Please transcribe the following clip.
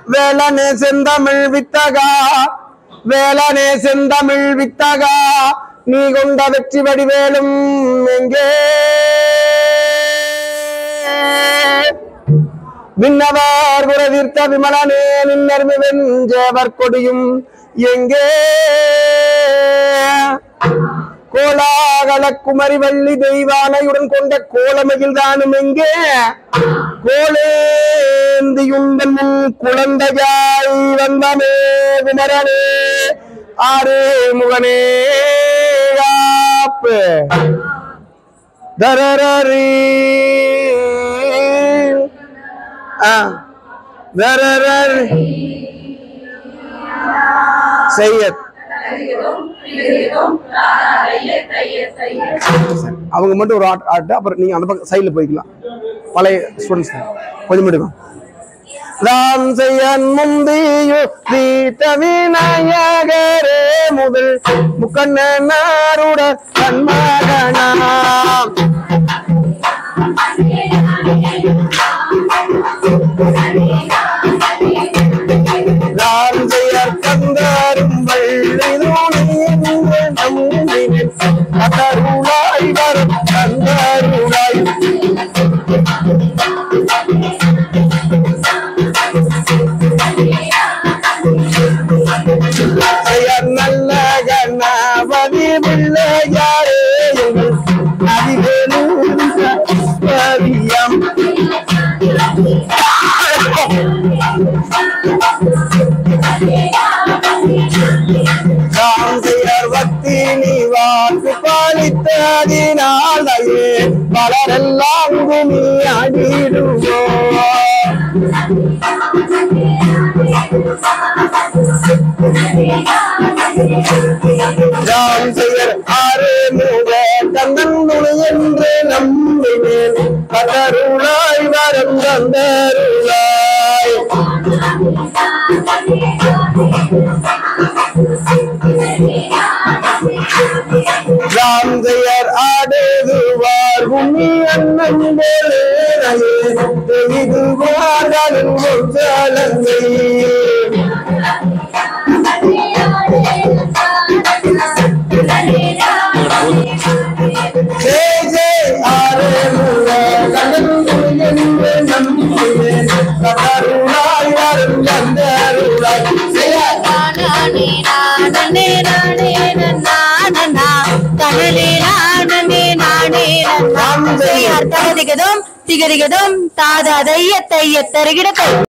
வேலனே செந்தமிழ் வித்தகா வேலனே செந்தமிழ் வித்தகா நீ கொண்ட வெற்றி வடிவேலும் எங்கே விண்ணவர் புறவிர்த்த விமலனே நின்னர்மி வெஞ்சவர் கொடியும் எங்கே கோலாகல குமரி வள்ளி தெய்வானையுடன் கொண்ட கோலமையில் தானும் எங்கே கோலேந்தியுந்தன் குழந்தையாய் வந்தமே விமரனே ஆரே முகனே காப்பு தரரரி ஆ தரரரி செய்யத் அவங்க மட்டும் ஒரு ஆட் ஆட்டு அப்புறம் நீங்க அந்த பக்கம் சைடுல போய்க்கலாம் பழைய ஸ்டூடெண்ட்ஸ் கொஞ்சம் மட்டும் நான் செய்யன் முந்தியு தீட்ட விநாயகரே முதல் முக்கண்ணனாருட கண்மகனாம் நான் செய்யற் கந்தாரும் வள்ளிதோனே நம்பினேன் அத்தருளாய் வரும் கந்தாருளாய் பெயர் நல்ல கணபதி பிள்ளையாரே அதிவேலும் காந்தையர் பக்தி நீ வாக்கு பாலித்ததினாலேயே பலரெல்லாம் நீ அடிடுவோ காந்தையர் ஆறு முக தந்தன் துணை என்று நம்பினேன் கதருளாய் வரம் தந்தருளாய் ராம்ஜெயர் ஆடுதுவார் உண்ணி அண்ணன் போலே இதுவார்களும் ஒற்றாலங்கை ஜெய் ஜெய் ஆரேமுக கண்ணன் என்று நம்பினேன் கதருளாய் வரும் கந்தருளாய் செய்ய நானே நானே நானே நானே கனலே நானே நானே நானே திகதிகதும் திகதிகதும் தாதா தைய தைய தருகிட